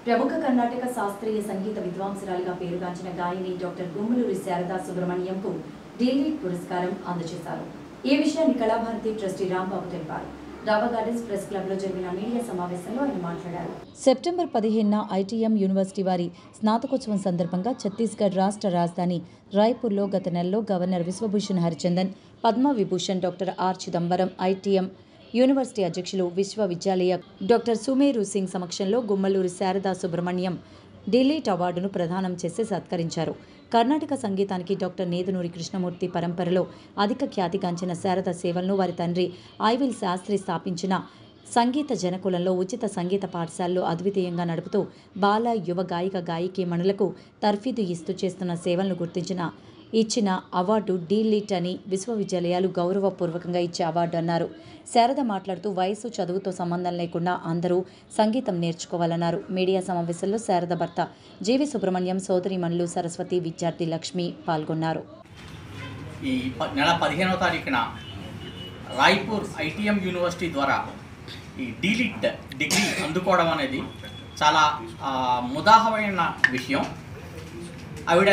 ప్రముఖ కర్ణాటక శాస్త్రీయ సంగీత విద్వాంసురాలిగా పేరుగాంచిన గాయని డాక్టర్ గుమ్మలూరి శారదా సుబ్రహ్మణ్యంకు డీలీట్ పురస్కారం అందజేశారు ఈ విషయాన్ని కళాభారతి ట్రస్టీ రాంబాబు తెలిపారు రావా గార్డెన్స్ ప్రెస్ క్లబ్ లో జరిగిన మీడియా సమావేశంలో ఆయన మాట్లాడారు సెప్టెంబర్ పదిహేనున ఐటీఎం యూనివర్సిటీ వారి స్నాతకోత్సవం సందర్భంగా ఛత్తీస్గఢ్ రాష్ట్ర రాజధాని రాయ్పూర్లో గత నెలలో governor Vishwabhushan Harichandan Padma Vibhushan doctor R Chidambaram ITM university అధ్యక్షులు విశ్వవిద్యాలయ డాక్టర్ సుమేరు సింగ్ సమక్షంలో గుమ్మలూరు శారదా సుబ్రహ్మణ్యం డిలీట్ అవార్డును ప్రదానం చేసి సత్కరించారు కర్ణాటక సంగీతానికి డాక్టర్ నేదునూరి కృష్ణమూర్తి పరంపరలో అధిక ఖ్యాతిగాంచిన శారద సేవలను వారి తండ్రి ఐవిల్ శాస్త్రి స్థాపించిన సంగీత జనకులంలో ఉచిత సంగీత పాఠశాలలో అద్వితీయంగా నడుపుతూ బాల యువ గాయక గాయకీమణులకు తర్ఫీదు ఇస్తూ చేస్తున్న సేవలను గుర్తించిన ఇచ్చిన అవార్డు డీలిట్ అని విశ్వవిద్యాలయాలు గౌరవపూర్వకంగా ఇచ్చే అవార్డు అన్నారు శారద మాట్లాడుతూ వయసు చదువుతో సంబంధం లేకుండా అందరూ సంగీతం నేర్చుకోవాలన్నారు మీడియా సమావేశంలో శారద భర్త జీవి సుబ్రహ్మణ్యం సోదరిమణులు సరస్వతి విద్యార్థి లక్ష్మి పాల్గొన్నారు ఈ ప- నెల పదిహేనవ తారీఖున రాయ్పూర్ ఐటీఎం యూనివర్సిటీ ద్వారా ఈ డీలిట్ డిగ్రీ అందుకోవడం అనేది చాలా ఆ, ముదాహమైన విషయం ఆవిడ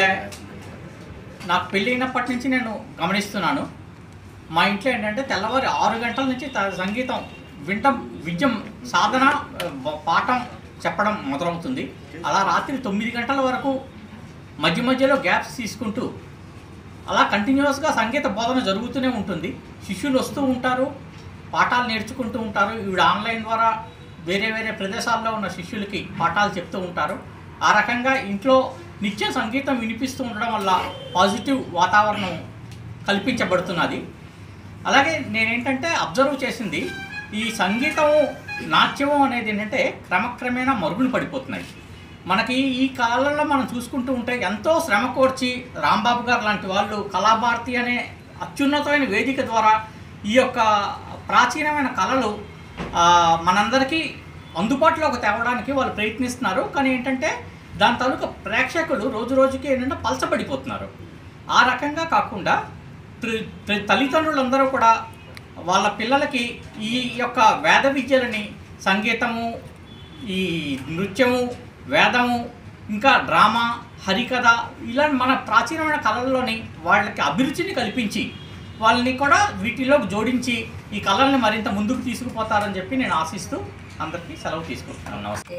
నాకు పెళ్ళైనప్పటి నుంచి నేను గమనిస్తున్నాను మా ఇంట్లో ఏంటంటే తెల్లవారి ఆరు గంటల నుంచి త- సంగీతం వింటం విద్యం సాధన ఆ, బ- పాఠం చెప్పడం మొదలవుతుంది అలా రాత్రి తొమ్మిది గంటల వరకు మధ్య మధ్యలో గ్యాప్స్ తీసుకుంటూ అలా కంటిన్యూస్గా సంగీత బోధన జరుగుతూనే ఉంటుంది శిష్యులు వస్తూ ఉంటారు పాఠాలు నేర్చుకుంటూ ఉంటారు ఈవిడ ఆన్లైన్ ద్వారా వేరే వేరే ప్రదేశాల్లో ఉన్న శిష్యులకి పాఠాలు చెప్తూ ఉంటారు ఆ రకంగా ఇంట్లో నిత్యం సంగీతం వినిపిస్తూ ఉండడం వల్ల పాజిటివ్ వాతావరణం కల్పించబడుతున్నది అలాగే నేనేంటంటే అబ్జర్వ్ చేసింది ఈ సంగీతము నాట్యము అనేది ఏంటంటే క్రమక్రమేణా మరుగున పడిపోతున్నాయి మనకి ఈ కాలంలో మనం చూసుకుంటూ ఉంటే ఎంతో శ్రమ కోర్చి రాంబాబు గారు లాంటి వాళ్ళు కళాభారతి అనే అత్యున్నతమైన వేదిక ద్వారా ఈ యొక్క ప్రాచీనమైన కళలు ఆ, మనందరికీ అందుబాటులోకి తేవడానికి వాళ్ళు ప్రయత్నిస్తున్నారు కానీ ఏంటంటే దాని తాలూకా ప్రేక్షకులు రోజు రోజుకి ఏంటంటే పలచబడిపోతున్నారు ఆ రకంగా కాకుండా త్రి- త్రి- తల్లిదండ్రులందరూ కూడా వాళ్ళ పిల్లలకి ఈ యొక్క వేద విద్యలని సంగీతము ఈ నృత్యము వేదము ఇంకా డ్రామా హరికథ ఇలా మన ప్రాచీనమైన కళల్లోని వాళ్ళకి అభిరుచిని కల్పించి వాళ్ళని కూడా వీటిలో జోడించి ఈ కళల్ని మరింత ముందుకు తీసుకుపోతారని చెప్పి నేను ఆశిస్తూ అందరికీ సెలవు తీసుకుంటున్నాను నమస్తే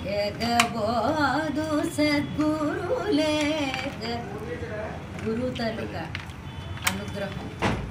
తెలియగబోదు సద్గురులేక గురు తలుక అనుగ్రహం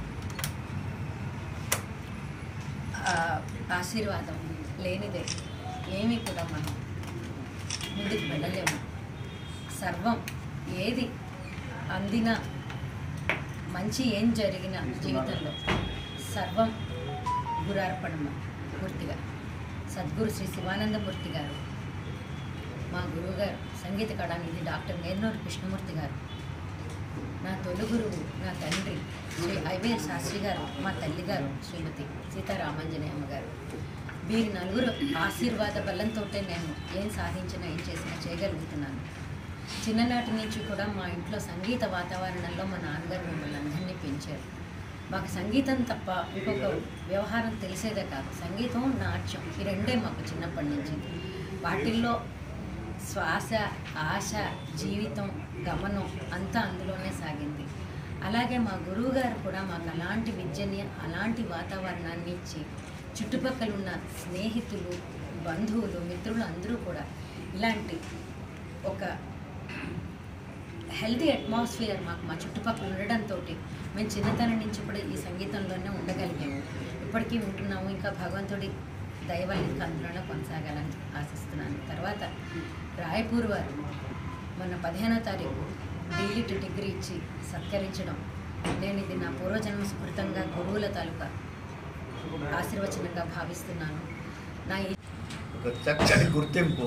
ఆ, ఆశీర్వాదం లేనిదే ఏమీ కూడా మనం ముందుకు వెళ్ళలేము సర్వం ఏది అందినా మంచి ఏం జరిగిన జీవితంలో సర్వం గురార్పణమ పూర్తిగా సద్గురు శ్రీ శివానందమూర్తి గారు మా గురువుగారు సంగీత కళానిధి డాక్టర్ నేర్నూరి కృష్ణమూర్తి గారు నా తొలి గురువు నా తండ్రి శ్రీ ఐవేర్ శాస్త్రి గారు మా తల్లి గారు శ్రీమతి సీతారామాంజనేయమ్మ గారు వీరి నలుగురు ఆశీర్వాద బలంతో నేను ఏం సాధించినా ఏం చేసినా చేయగలుగుతున్నాను చిన్ననాటి నుంచి కూడా మా ఇంట్లో సంగీత వాతావరణంలో మా నాన్నగారు మిమ్మల్ని అందరినీ పెంచారు మాకు సంగీతం తప్ప ఇంకొక వ్యవహారం తెలిసేదే కాదు సంగీతం నాట్యం ఈ రెండే మాకు చిన్నప్పటి నుంచి వాటిల్లో శ్వాస ఆశ జీవితం గమనం అంతా అందులోనే సాగింది అలాగే మా గురువు గారు కూడా మాకు అలాంటి విద్యని అలాంటి వాతావరణాన్ని ఇచ్చి చుట్టుపక్కల ఉన్న స్నేహితులు బంధువులు మిత్రులు అందరూ కూడా ఇలాంటి ఒక హెల్తీ అట్మాస్ఫియర్ మాకు మా చుట్టుపక్కల ఉండడంతో మేము చిన్నతనం నుంచి కూడా ఈ సంగీతంలోనే ఉండగలిగాము ఇప్పటికీ ఉంటున్నాము ఇంకా భగవంతుడి దయ వల్ల ఇంకా అందులోనే కొనసాగాలని ఆశిస్తున్నాను తర్వాత రాయపూర్ వారు మొన్న పదిహేనో తారీఖు డీలిట్ డిగ్రీ ఇచ్చి సత్కరించడం నేను ఇది నా పూర్వజన్మ స్మృతంగా గురువుల తాలూకా ఆశీర్వచనంగా భావిస్తున్నాను నా ఈ ఒక చక్కటి గుర్తింపు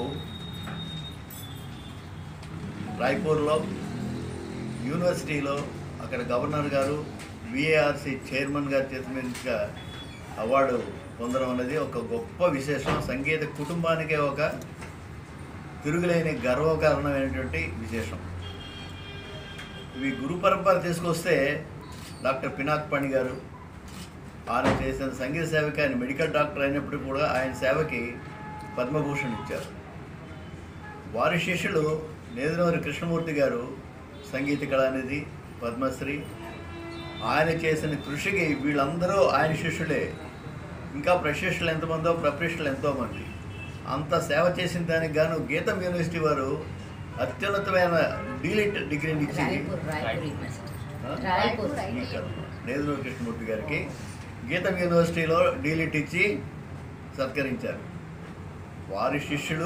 రాయ్పూర్లో యూనివర్సిటీలో అక్కడ గవర్నర్ గారు విఏఆర్సి చైర్మన్ గారి చేతి మీదుగా అవార్డు పొందడం అనేది ఒక గొప్ప విశేషం సంగీత కుటుంబానికే ఒక తిరుగులేని గర్వకారణమైనటువంటి విశేషం ఇవి గురు పరంపర తీసుకొస్తే డాక్టర్ పినాక్ పణి గారు ఆయన చేసిన సంగీత సేవకి ఆయన మెడికల్ డాక్టర్ అయినప్పటికీ కూడా ఆయన సేవకి పద్మభూషణ్ ఇచ్చారు వారి శిష్యులు నేదునూరి కృష్ణమూర్తి గారు సంగీత కళానిధి పద్మశ్రీ ఆయన చేసిన కృషికి వీళ్ళందరూ ఆయన శిష్యులే ఇంకా ప్రశిష్యులు ఎంతమందో ప్రప్రశిష్యులు ఎంతోమంది అంత సేవ చేసిన దానికి గాను గీతం యూనివర్సిటీ వారు అత్యున్నతమైన డీలిట్ డిగ్రీని ఇచ్చి రాయపూర్ రాయపూర్ యూనివర్సిటీ ఆ? రాయపూర్ నేదునూరి కృష్ణమూర్తి గారికి గీతం యూనివర్సిటీలో డీలిట్ ఇచ్చి సత్కరించారు వారి శిష్యుడు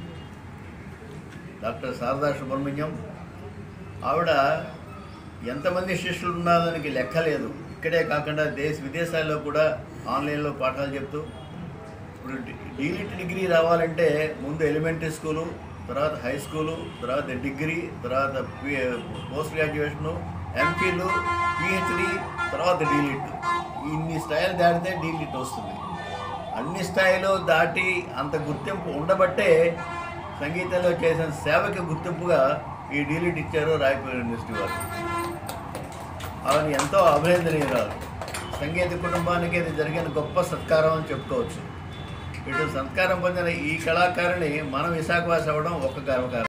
డాక్టర్ శారదా సుబ్రహ్మణ్యం ఆవిడ ఎంతమంది శిష్యులు ఉన్నాదానికి లెక్క లేదు ఇక్కడే కాకుండా దేశ విదేశాల్లో కూడా ఆన్లైన్లో పాఠాలు చెప్తూ ఇప్పుడు డీలిట్ డిగ్రీ రావాలంటే ముందు ఎలిమెంటరీ స్కూలు తర్వాత హై స్కూలు తర్వాత డిగ్రీ తర్వాత పి- పోస్ట్ గ్రాడ్యుయేషను ఎంపీలు పిహెచ్డి తర్వాత డీలిట్ ఇన్ని స్థాయిలు దాటితే డీలిట్ వస్తుంది అన్ని స్థాయిలో దాటి అంత గుర్తింపు ఉండబట్టే సంగీతంలో చేసిన సేవకి గుర్తింపుగా ఈ డీలిట్ ఇచ్చారు రాయపూర్ యూనివర్సిటీ వారు ఆవిడ ఎంతో అభినందనీయురాలు సంగీత కుటుంబానికి ఇది జరిగిన గొప్ప సత్కారం అని చెప్పుకోవచ్చు ఇటు సత్కారం పొందిన ఈ కళాకారిణి మన విశాఖవాసి అవ్వడం ఒక గర్వకారణం